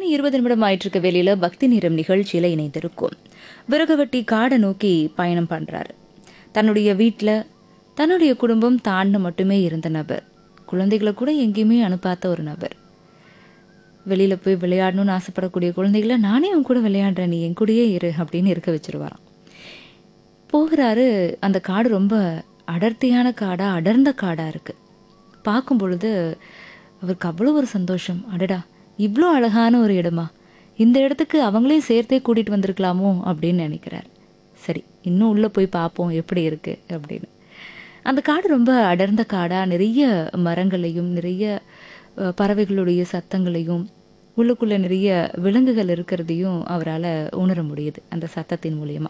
மணி இருபது நிமிடம் ஆயிட்டிருக்க வேலையில பக்தி நிறம் நிகழ்ச்சியில இணைந்திருக்கும் விறகுவெட்டி காடை நோக்கி பயணம் பண்றாரு தன்னுடைய வீட்டில் தன்னுடைய குடும்பம் தாண்டு மட்டுமே இருந்த நபர் குழந்தைகளை கூட எங்கேயுமே அனுப்பாத ஒரு நபர் வெளியில போய் விளையாடணும்னு ஆசைப்படக்கூடிய குழந்தைகளை நானே அவன் கூட விளையாடுறேன் நீ என் கூடயே இரு அப்படின்னு இருக்க வச்சிருவாராம் போகிறாரு அந்த காடு ரொம்ப அடர்த்தியான காடா அடர்ந்த காடா இருக்கு பார்க்கும் பொழுது அவருக்கு அவ்வளோ ஒரு சந்தோஷம் அடடா இவ்வளோ அழகான ஒரு இடமா இந்த இடத்துக்கு அவங்களையும் சேர்த்தே கூட்டிட்டு வந்திருக்கலாமோ அப்படின்னு நினைக்கிறார் சரி இன்னும் உள்ளே போய் பார்ப்போம் எப்படி இருக்கு அப்படின்னு அந்த காடு ரொம்ப அடர்ந்த காடா நிறைய மரங்களையும் நிறைய அஹ், பறவைகளுடைய சத்தங்களையும் உள்ளுக்குள்ள நிறைய விலங்குகள் இருக்கிறதையும் அவரால் உணர முடியுது அந்த சத்தத்தின் மூலியமா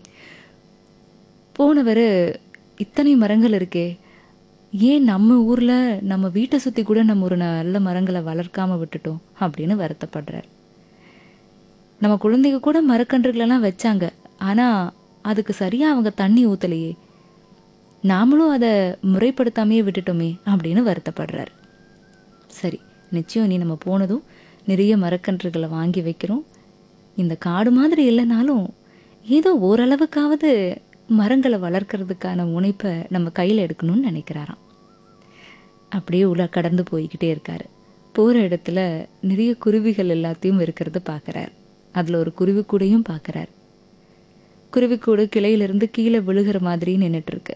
போனவர் இத்தனை மரங்கள் இருக்கே ஏன் நம்ம ஊர்ல நம்ம வீட்டை சுத்தி கூட நம்ம ஒரு நல்ல மரங்களை வளர்க்காம விட்டுட்டோம் அப்படின்னு வருத்தப்படுறார் நம்ம குழந்தைங்க கூட மரக்கன்றுகளெல்லாம் வச்சாங்க ஆனா அதுக்கு சரியா அவங்க தண்ணி ஊத்தலையே நாமளும் அதை முறைப்படுத்தாமையே விட்டுட்டோமே அப்படின்னு வருத்தப்படுறாரு சரி நிச்சயம் நீ நம்ம போனதும் நிறைய மரக்கன்றுகளை வாங்கி வைக்கிறோம் இந்த காடு மாதிரி இல்லைனாலும் ஏதோ ஓரளவுக்காவது மரங்களை வளர்க்கறதுக்கான முனைப்பை நம்ம கையில் எடுக்கணும்னு நினைக்கிறாராம் அப்படியே உள்ள கடந்து போய்கிட்டே இருக்காரு போகிற இடத்துல நிறைய குருவிகள் எல்லாத்தையும் இருக்கிறத பார்க்குறார் அதில் ஒரு குருவிக்கூடையும் பார்க்குறார் குருவிக்கூடு கிளையிலிருந்து கீழே விழுகிற மாதிரி நின்றுட்டு இருக்கு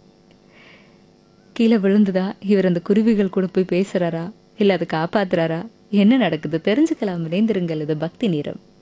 கீழே விழுந்துதா இவர் அந்த குருவிகள் கூட போய் பேசுறாரா இல்லை அதை காப்பாத்துறாரா என்ன நடக்குது தெரிஞ்சுக்கலாம் இணைந்திருங்கள் இது பக்தி நேரம்